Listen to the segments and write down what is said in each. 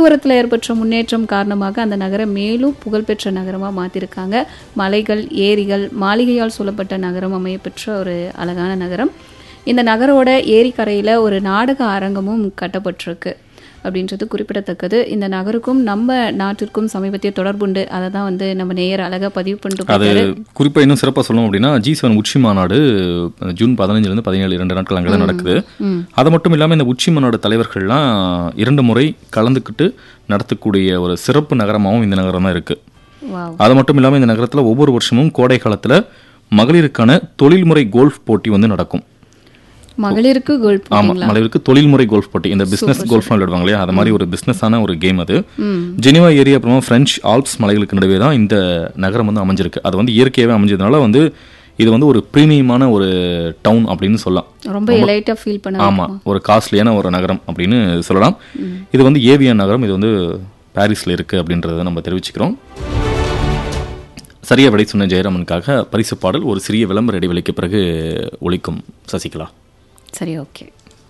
போக்குவரத்தில் ஏற்பட்ட முன்னேற்றம் காரணமாக அந்த நகரம் மேலும் புகழ்பெற்ற நகரமாக மாற்றிருக்காங்க மலைகள் ஏரிகள் மாளிகையால் சூழப்பட்ட நகரம் அமையப்பெற்ற ஒரு அழகான நகரம் இந்த நகரோட ஏரிக்கரையில் ஒரு நாடக அரங்கமும் கட்டப்பட்டிருக்கு அப்படின்றது குறிப்பிடத்தக்கது இந்த நகருக்கும் நம்ம நாட்டிற்கும் சமீபத்திய தொடர்புண்டு அதை தான் வந்து நம்ம நேயர் அழகாக பதிவு பண்ணிட்டு அது போயிருக்காரு. குறிப்பா இன்னும் சிறப்பா சொல்லணும் அப்படின்னா ஜி செவன் உச்சி மாநாடு ஜூன் பதினஞ்சுல இருந்து பதினேழு இரண்டு நாட்கள் அங்கே தான் நடக்குது அது மட்டும் இல்லாம இந்த உச்சி மாநாடு தலைவர்கள்லாம் இரண்டு முறை கலந்துக்கிட்டு நடத்தக்கூடிய ஒரு சிறப்பு நகரமாகவும் இந்த நகரம் தான் இருக்கு வாவ் அது மட்டும் இல்லாம இந்த நகரத்துல ஒவ்வொரு வருஷமும் கோடை காலத்துல மகளிருக்கான தொழில்முறை கோல்ஃப் போட்டி வந்து நடக்கும் மகளிருக்கு கோல் ஆமா மகளிருக்கு தொழில்முறை கோல்ஃப் போட்டி இந்த பிசினஸ் கோல்ஃப் விளையாடுவாங்க இல்லையா அது மாதிரி ஒரு பிசினஸான ஒரு கேம் அது ஜெனிவா ஏரியா அப்புறமா பிரெஞ்சு ஆல்ப்ஸ் மலைகளுக்கு நடுவே தான் இந்த நகரம் வந்து அமைஞ்சிருக்கு அது வந்து இயற்கையாகவே அமைஞ்சதுனால வந்து இது வந்து ஒரு பிரீமியமான ஒரு டவுன் அப்படின்னு சொல்லலாம் ரொம்ப எலைட்டாக ஃபீல் பண்ண ஆமா ஒரு காஸ்ட்லியான ஒரு நகரம் அப்படின்னு சொல்லலாம் இது வந்து ஏவியன் நகரம் இது வந்து பாரிஸ்ல இருக்கு அப்படின்றத நம்ம தெரிவிச்சுக்கிறோம் சரியா விடை சொன்ன ஜெயராமனுக்காக பரிசு பாடல் ஒரு சிறிய விளம்பர இடைவெளிக்கு பிறகு ஒலிக்கும் சசிகலா சரி ஓகே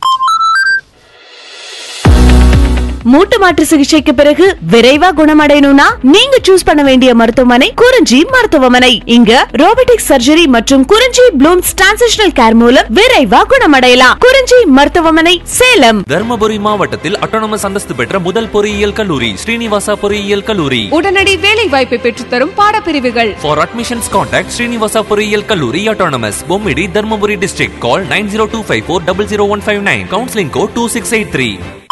மூட்டு மாற்று சிகிச்சைக்கு பிறகு விரைவா குணமடையணும்னா நீங்க சூஸ் பண்ண வேண்டிய மருத்துவமனை குறிஞ்சி மருத்துவமனை இங்க ரோபோட்டிக் சர்ஜரி மற்றும் குறிஞ்சி ப்ளூம்ஸ் டிரான்சிஷனல் கேர் மூலம் விரைவா குணமடையலாம் குறிஞ்சி மருத்துவமனை சேலம் தர்மபுரி மாவட்டத்தில் அட்டானமஸ் அந்தஸ்து பெற்ற முதல் பொறியியல் கல்லூரி ஸ்ரீனிவாசா பொறியியல் கல்லூரி உடனடி வேலை வாய்ப்பை பெற்றுத்தரும் பாடப்பிரிவுகள் For admissions contact Srinivasa பொறியியல் கல்லூரி autonomous Bommidi Dharmapuri district call 9025400159 counseling code 2683